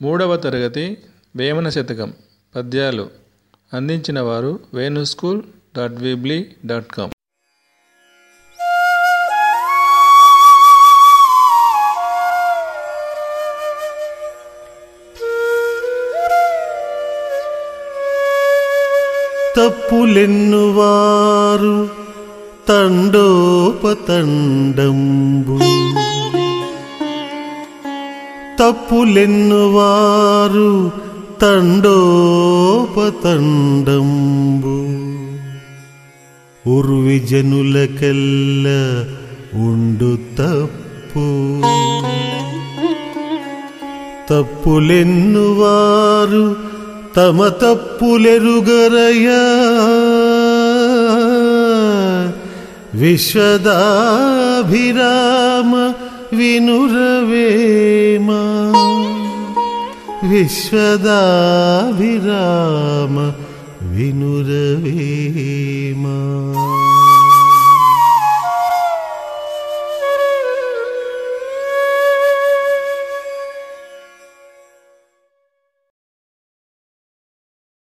మూడవ తరగతి వేమన శతకం పద్యాలు అందించిన వారు Venu school dot Weebly dot com తప్పులెన్నువారు తండోపతండంబు తప్పులెన్నువారు తండోపతండంబు ఉర్వి జనులకెల్ల ఉండు తప్పు తప్పులెన్నువారు తమ తప్పులెరుగరయా విశ్వదాభిరామ వినురవేమా విశ్వదాభిరామ వినురవేమా